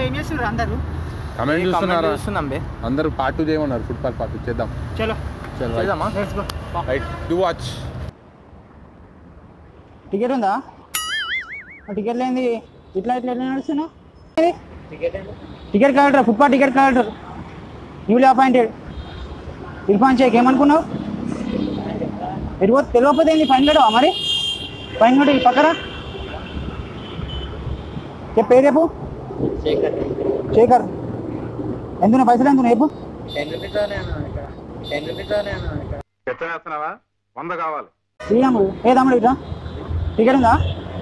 ఏం చేస్తున్నారు అందరూ కమెంట్ చూస్తున్నారా చూస్తున్నాం బే అందరూ పార్ట్ టూ చేయమన్నారు ఫుట్బాల్ పార్ట్ టూ చేద్దాం చలో చేద్దామా let's go right to watch ticket ఉందా టికెట్ లేని ఇట్లా ఇట్లా ఎట్లా నడుస్తున్నా ticket collector footpath ticket collector newly appointed Irfan Shaik ఏమనుకున్నావు ఎటు పోతే తెలియకపోతే ఏంది ఫైన్ కట్టవా మరి ఫైన్ కట్టి పక్కన చెప్పు పేరు చెప్పు శేఖర్ ఎంత పైసలు ఎంత రేపు వేస్తున్నావా వంద కావాలి ఈ తమ్ముడు ఏ తమ్ముడు ఇట్లా టికెట్ ఉందా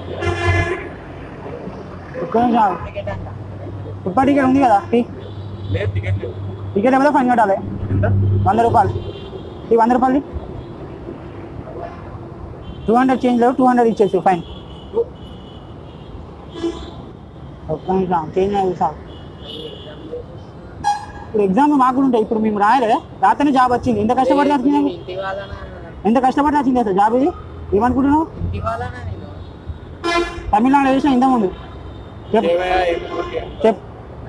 ఒక్క నిమిషం ఆగు. ఫుట్పాత్ టికెట్ ఉంది కదా తీ. టికెట్ ఏమైనా ఫైన్ కట్టాలి వంద రూపాయలు ఈ వంద రూపాయలు టూ హండ్రెడ్ చేంజ్ లేవు టూ హండ్రెడ్ ఇచ్చేసి ఫైన్ ఒక్క నిమిషం చేంజ్ అయ్యి సార్ ఇప్పుడు ఎగ్జామ్ మాకు కూడా ఉంటాయి ఇప్పుడు మేము రాయలే రాతనే జాబ్ వచ్చింది ఎంత కష్టపడి వచ్చింది ఎంత కష్టపడి వచ్చింది అసలు జాబ్ ఇది ఏమనుకుంటున్నావు తమిళనాడు చేసిన ఇంత ముందు చెప్పు చెప్పు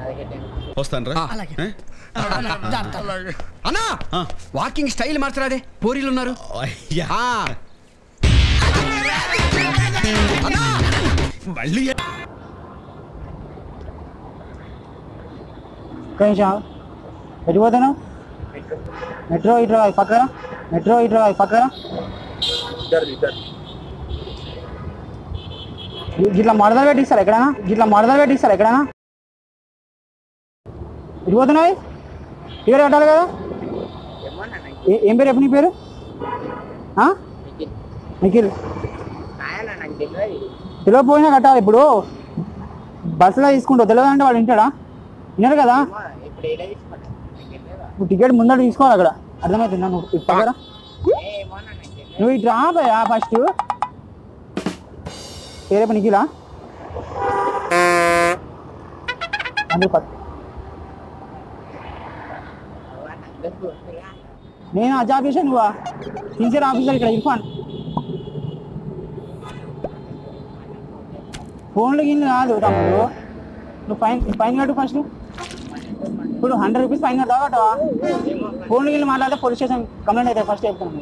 అన్నా వాకింగ్ స్టైల్ మార్చరాదే పోరీలు ఉన్నారు ఆ. అన్నా! మళ్ళీ ఒక్క నిమిషం ఎటు పోతున్నావు మెట్రో ఇటు రా, పక్కన మెట్రో ఇటు రా, పక్కన ఇట్లా మడదలు పెట్టిస్తారు ఎక్కడైనా ఇట్లా మడదలు పెట్టిస్తారు ఎక్కడైనా ఇటు పోతున్నావు టికెట్ కట్టాలి కదా ఏ- ఏం పేరు ఎప్పుడు నీ పేరు ఆ? నిఖిల్ తెలియకపోయినా కట్టాలి ఇప్పుడు బస్సులో తీసుకుంటావు తెలియదు అంటే వాడు వింటాడా వినరు కదా నువ్వు టికెట్ ముందర తీసుకోవాలి అక్కడ అర్థమవుతుందా నువ్వు ఇటు పక్కన నువ్వు ఇటు రాబోయా ఫస్ట్ పేరేపు నిఖిలా అందుకు పక్క నేను ఆ జాబ్ చేశాను నువ్వా సిన్సియర్ ఆఫీసర్ ఇక్కడ ఇర్ఫాన్ ఫోన్లు గిన్నె కాదు తమ్ముడు నువ్వు ఫైన్ ఫైన్ కట్టు ఫస్ట్ ఇప్పుడు హండ్రెడ్ రూపీస్ ఫైన్ కట్టావా కట్టవా ఫోన్లు గిన్నె మాట్లాడితే పోలీస్ స్టేషన్ కంప్లైంట్ అవుతాయి ఫస్ట్ చెప్తాను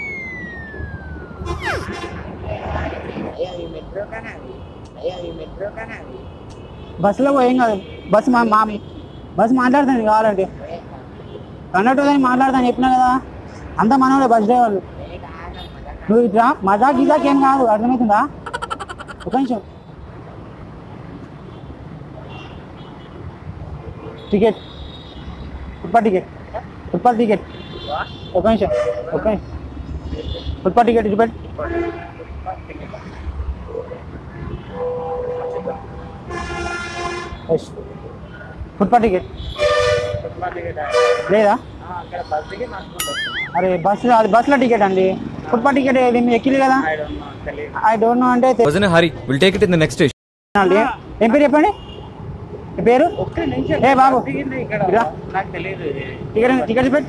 బస్సులో పోయి ఏం కాదు బస్సు మా మా బస్సు మాట్లాడుతుంది కావాలంటే కండక్టర్ అని మాట్లాడతాను చెప్పినా కదా అంతా మనవాడే బస్ డ్రైవర్లు నువ్వు ఇట్లా మజాక్ గిజాక్ ఏం కాదు అర్థమవుతుందా ఒక నిమిషం ticket footpath ticket footpath ticket ఒక నిమిషం ఒక నిమిషం ఫుట్పాత్ టికెట్ ఇటు పెట్టు ఎస్. ఫుట్పాత్ టికెట్ లేదా అరే బస్ అది బస్సులో టికెట్ అండి ఫుట్పాత్ టికెట్ ఏది మీరు ఎక్కిలి కదా ఐ డోంట్ నో అంటే తె- వజన్ Hari will take it in the next station అండి. ఏం పేరు చెప్పండి మీ పేరు ఏ బాబు ఇరా. నాకు తెలియదు టికెట్ టికెట్ పెట్టు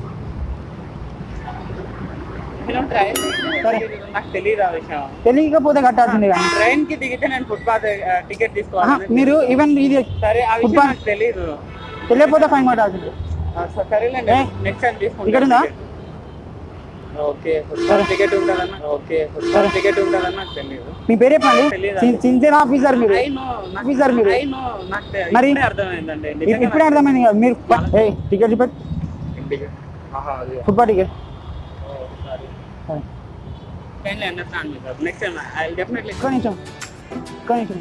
సరే నాకు తెలియదు ఆ విషయం తెలియకపోతే కట్టాల్సిందే కానీ ట్రైన్ కి దిగితే నేను ఫుట్పాత్ టికెట్ ఆహా, తీసుకోవాలి మీరు ఈవెన్ ఇది సరే ఆ విషయం ఫుట్పాత్ నాకు తెలియదు తెలియకపోతే ఫైన్ కట్టాల్సిందే ఆ, స- సరేలేండి ఏ? నెక్స్ట్ టైం తీసుకుంటాను టికెట్ ఉందా? టికెట్. ఓకే ఫుట్పాత్ టికెట్ ఉంటుందన్న ఓకే ఫుట్పాత్ టికెట్ ఉంటుందన్న నాకు తెలియదు మీ పేరు చెప్పండి తెలీదా? సిన్- సిన్సియర్ ఆఫీసర్ మీరు ఐ నో ఆఫీసర్ మీరు ఐ నో నాకు తె- మరి? ఇప్పుడే అర్థమైందండి ఇప్- నిజంగా ఇప్పుడే అర్థమైంది కదా మీరు ఏ టికెట్ పెట్టు నాకు- ఆహా, అది. ఫుట్పాత్ టికెట్ ఓ, sorry. Kindly understand me, sir. Next time, I'll definitely. ఒక్క నిమిషం ఒక్క నిమిషం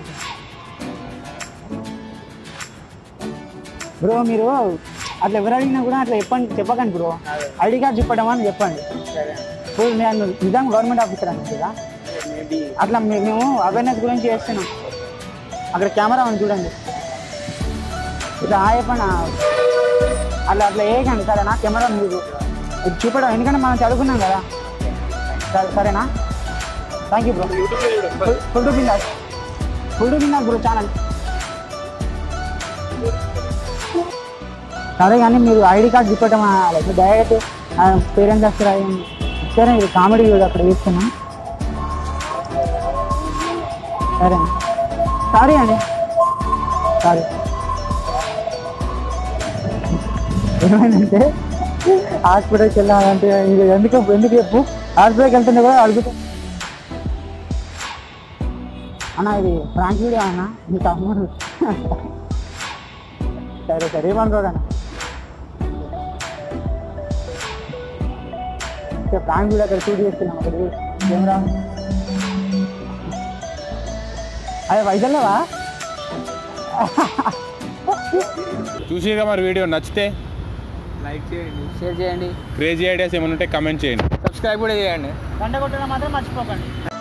బ్రో మీరు అట్లా ఎవరు అడిగినా కూడా అట్లా చెప్పండి చెప్పకండి బ్రో ఐడి కార్డ్ చెప్పడం అని చెప్పండి సరే. ఇప్పుడు నేను నిజంగా గవర్నమెంట్ ఆఫీసర్ అని కదా Maybe. అట్లా మే- మేము అవేర్నెస్ గురించి చేస్తున్నాం అక్కడ కెమెరా ఉంది చూడండి ఇట్లా ఆ చెప్పండి ఆ. అట్లా అట్లా వేయకండి సరేనా కెమెరా మీకు ఇది చూపడం ఎందుకంటే మనం చదువుకున్నాం కదా సరే సరేనా thank you bro full to Bindaas full to Bindaas bro channel సరే కానీ మీరు ఐడి కార్డ్ చూపటం డైరెక్ట్ పేరెంట్స్ వస్తారా సరే ఇది కామెడీ అక్కడ వేస్తున్నాం సరే సారీ అండి సారీ ఏమైందంటే హాస్పిటల్కి వెళ్ళాలంటే ఇది ఎందుకు ఎందుకు చెప్పు హాస్పిటల్కి వెళ్తుంటే కూడా అడుగుతా అన్న ఇది ఫ్రాంక్ వీడియో అన్న మీ తమ్ముడు సరే సరే ఏమనుకోకన్నా ఫ్రాంక్ వీడియో అక్కడ షూట్ చేస్తున్నాం అక్కడ కెమెరా అదే వైజల్లేవా చూసిగా మరి వీడియో నచ్చితే లైక్ చేయండి షేర్ చేయండి క్రేజీ ఐడియాస్ ఏమైనా ఉంటే కమెంట్ చేయండి సబ్స్క్రైబ్ కూడా చేయండి గంట కొట్టడం మాత్రం మర్చిపోకండి